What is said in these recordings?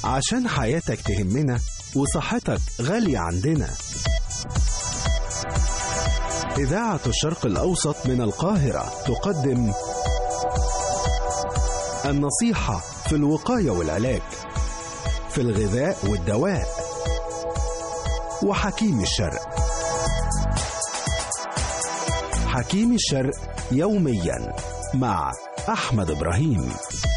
عشان حياتك تهمنا وصحتك غالية عندنا إذاعة الشرق الأوسط من القاهرة تقدم النصيحة في الوقاية والعلاج في الغذاء والدواء وحكيم الشرق حكيم الشرق يوميا مع أحمد إبراهيم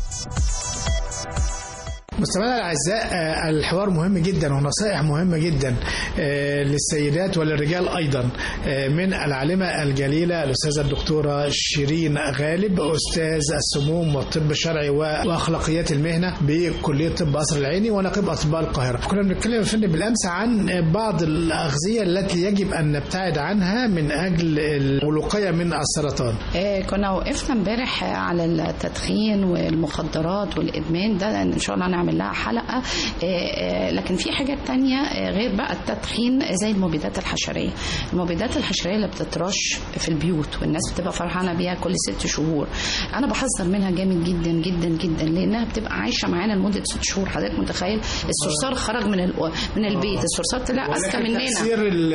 مستمعينا الاعزاء آه، الحوار مهم جدا ونصائح مهمه جدا آه، للسيدات وللرجال ايضا آه، من العالمه الجليله الاستاذه الدكتوره شيرين غالب استاذ السموم والطب الشرعي و- واخلاقيات المهنه بكليه طب قصر العيني ونقيب اطباء القاهره. كنا بنتكلم يا فندم بالامس عن بعض الاغذيه التي يجب ان نبتعد عنها من اجل الوقايه من السرطان. آه، كنا وقفنا امبارح على التدخين والمخدرات والادمان ده ان شاء الله نعمل لها حلقه آه، آه، لكن في حاجات تانية آه، غير بقى التدخين زي المبيدات الحشريه المبيدات الحشريه اللي بتترش في البيوت والناس بتبقى فرحانه بيها كل ست شهور انا بحذر منها جامد جدا جدا جدا لانها بتبقى عايشه معانا لمده ست شهور حضرتك متخيل الصرصار خرج من ال- من البيت الصرصار طلع اذكى ولكن مننا تاثير ال-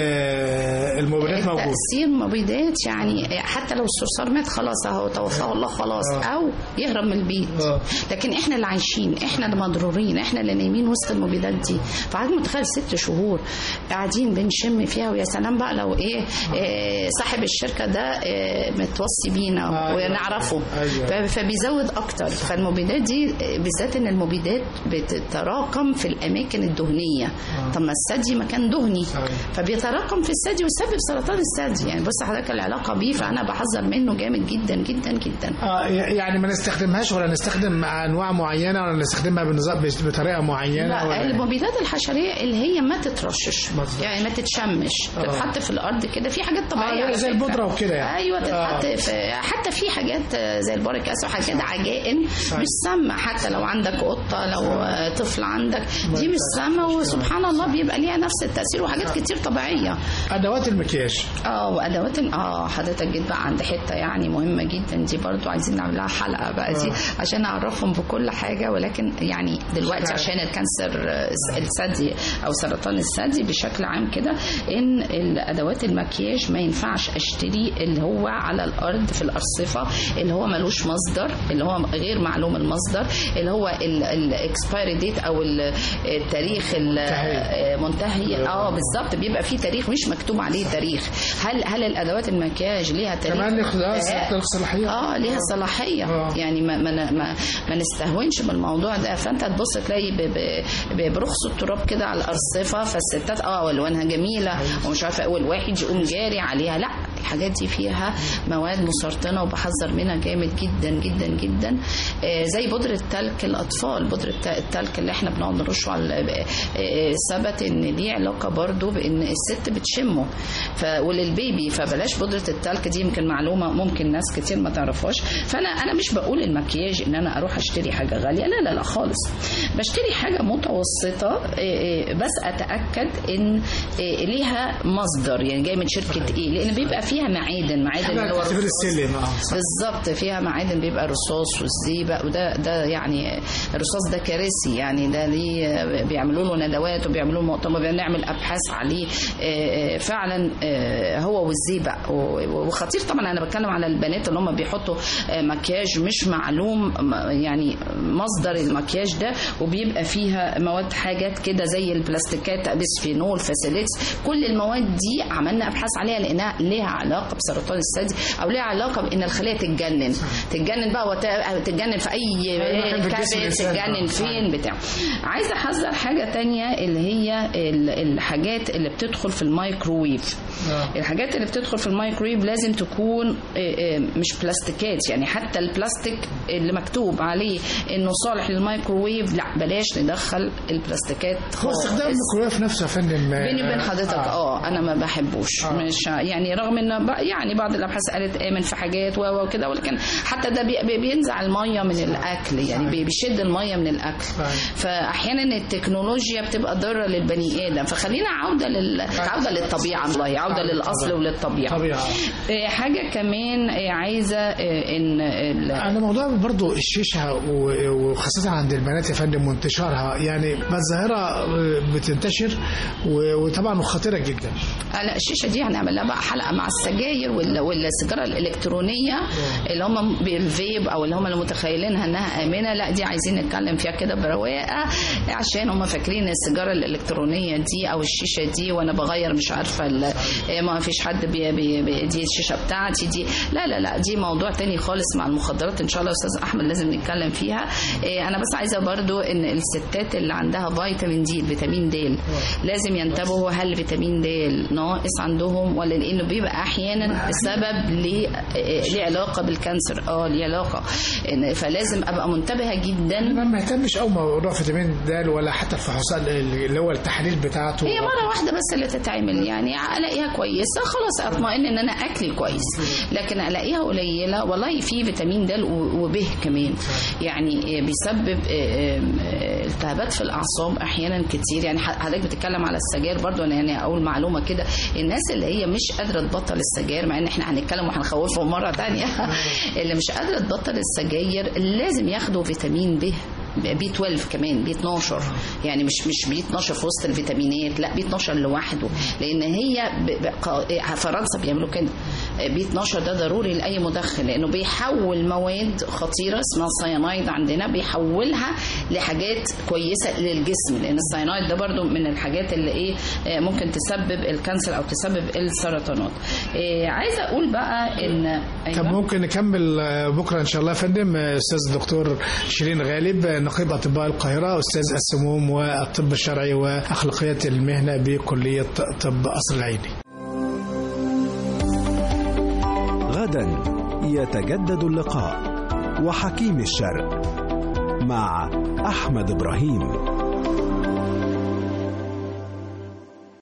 المبيدات موجود. تأثير مبيدات يعني حتى لو الصرصار مات خلاص اهو توفاه الله خلاص آه. او يهرب من البيت آه. لكن احنا اللي عايشين احنا اللي مضرورين احنا اللي نايمين وسط المبيدات دي فحضرتك متخيل ست شهور قاعدين بنشم فيها ويا سلام بقى لو ايه, إيه صاحب الشركه ده إيه متوصي بينا أيوة. ونعرفه أيوة. ف- فبيزود اكتر فالمبيدات دي إيه، بالذات ان المبيدات بتتراكم في الاماكن الدهنيه طب ما الثدي مكان دهني أيوة. فبيتراكم في الثدي ويسبب سرطان الثدي يعني بص حضرتك العلاقه بيه فانا بحذر منه جامد جدا جدا جدا آه يعني ما نستخدمهاش ولا نستخدم انواع معينه ولا نستخدمها بنظام بطريقه معينه لا ولا المبيدات الحشريه اللي هي ما تترشش مظبوط. يعني ما تتشمش آه. تتحط في الارض كده في حاجات طبيعيه آه على زي فكرة. البودره وكده يعني ايوه تتحط آه. في حتى في حاجات آه، زي البوريك اسيد وحاجات كده عجائن مش سامه حتى لو عندك قطه لو آه، طفل عندك دي مش سامه وسبحان الله بيبقى ليها نفس التاثير وحاجات كتير طبيعيه ادوات المكياج اه وادوات ال- اه حضرتك جيت بقى عند حته يعني مهمه جدا دي برضو عايزين نعمل لها حلقه بقى دي عشان نعرفهم بكل حاجه ولكن يعني دلوقتي عشان الكانسر آه، الثدي او سرطان الثدي بشكل عام كده ان الادوات المكياج ما ينفعش اشتري اللي هو على الارض في الارصفه اللي هو ملوش مصدر اللي هو غير معلوم المصدر اللي هو الاكسبايري ديت او ال- التاريخ ال- منتهي. منتهي اه بالظبط بيبقى فيه تاريخ مش مكتوب عليه تاريخ هل هل الادوات المكياج ليها تاريخ كمان خلاص آه، الصلاحيه اه ليها صلاحيه آه. يعني ما ما ما, ما نستهونش بالموضوع ده فانت تبص تلاقي ب- ب- ب- برخص التراب كده على الارصفه فالستات اه والوانها جميله ومش عارفه والواحد يقوم جاري عليها لا الحاجات دي فيها مواد مسرطنه وبحذر منها جامد جدا جدا جدا آه زي بودره التلك الاطفال بودره الت- التلك اللي احنا بنقعد نرشه على آه، آه، ثبت ان ليه علاقه برضو بان الست بتشمه ف وللبيبي فبلاش بودره التلك دي يمكن معلومه ممكن ناس كتير ما تعرفهاش فانا انا مش بقول المكياج ان انا اروح اشتري حاجه غاليه لا لا لا خالص بشتري حاجه متوسطه آه، آه، بس اتاكد ان آه، ليها مصدر يعني جاي من شركه ايه لان بيبقى فيها معادن معادن اللي هو تعتبر الرصاص. السلم اه صح. بالظبط فيها معادن بيبقى رصاص والزيبق وده ده يعني الرصاص ده كارثي يعني ده ليه بيعملوا له ندوات وبيعملوا له مؤتمر بنعمل ابحاث عليه آه، آه، فعلا آه، هو والزيبق و- وخطير طبعا انا بتكلم على البنات اللي هم بيحطوا آه، مكياج مش معلوم م- يعني مصدر المكياج ده وبيبقى فيها مواد حاجات كده زي البلاستيكات بسفينول فاسيليتس كل المواد دي عملنا ابحاث عليها لانها ليها علاقه بسرطان الثدي او ليها علاقه بان الخليه تتجنن تتجنن بقى وت- تتجنن في اي أي مكان في جسم كبد الإنسان. تتجنن فين بتاع عايزه احذر حاجه تانية اللي هي ال- الحاجات اللي بتدخل في الميكروويف آه. الحاجات اللي بتدخل في الميكروويف لازم تكون آه، آه، مش بلاستيكات يعني حتى البلاستيك اللي مكتوب عليه انه صالح للميكروويف لا بلاش ندخل البلاستيكات هو خالص استخدام الميكرويف نفسه يا فندم بيني وبين حضرتك آه. اه انا ما بحبوش آه. مش يعني رغم آمن بقى- يعني بعض الابحاث قالت امن في حاجات و- وكده ولكن حتى ده بي- بي- بينزع الميه من الاكل يعني بي- بيشد الميه من الاكل فاحيانا التكنولوجيا بتبقى ضاره للبني ادم فخلينا عوده لل... عوده للطبيعه والله عوده للاصل وللطبيعه طبيعة آه، حاجه كمان آه، عايزه آه، ان ال- انا موضوع برضو الشيشه و- وخاصه عند البنات يا فندم وانتشارها يعني بقت ظاهره بتنتشر و- وطبعا خطيره جدا آه، لا الشيشه دي هنعمل لها بقى حلقه مع السجاير وال- والسيجاره الالكترونيه اللي هم بالفيب او اللي هم اللي متخيلينها انها امنه لا دي عايزين نتكلم فيها كده برواقه عشان هم فاكرين السيجاره الالكترونيه دي او الشيشه دي وانا بغير مش عارفه ال- إيه، ما فيش حد بي بي بي دي الشيشه بتاعتي دي لا لا لا دي موضوع تاني خالص مع المخدرات ان شاء الله استاذ احمد لازم نتكلم فيها إيه، انا بس عايزه برضو ان الستات اللي عندها فيتامين دي فيتامين د لازم ينتبهوا هل فيتامين د ناقص عندهم ولا لانه بيبقى احيانا بسبب ليه ليه علاقه بالكانسر اه ليه علاقه إن- فلازم ابقى منتبهه جدا انا ما اهتمش قوي موضوع فيتامين د ولا حتى الفحوصات اللي هو التحاليل بتاعته هي مرة واحدة بس اللي تتعمل يعني ألاقيها كويسة خلاص أطمئن إن أنا أكلي كويس لكن ألاقيها قليلة والله في فيتامين د و- وب كمان يعني بيسبب التهابات في الأعصاب أحيانا كتير يعني حضرتك بتتكلم على السجاير برضو أنا يعني أقول معلومة كده الناس اللي هي مش قادرة تبطل السجاير مع إن إحنا هنتكلم وهنخوفهم مرة تانية اللي مش قادرة تبطل السجاير لازم ياخدوا فيتامين ب بي 12 كمان بي 12 يعني مش مش بي 12 في وسط الفيتامينات لا بي 12 لوحده لان هي ب... ب... قا- فرنسا بيعملوا كده بي 12 ده ضروري لاي مدخن لانه بيحول مواد خطيره اسمها السيانايد عندنا بيحولها لحاجات كويسه للجسم لان السيانايد ده برضو من الحاجات اللي ايه آه، ممكن تسبب الكانسر او تسبب السرطانات آه، عايزه اقول بقى ان طب ممكن نكمل آه، بكره ان شاء الله يا فندم آه، استاذ دكتور شيرين غالب آه، نقيب اطباء القاهره استاذ السموم والطب الشرعي واخلاقيات المهنه بكليه طب قصر العيني غدا يتجدد اللقاء وحكيم الشرق مع احمد ابراهيم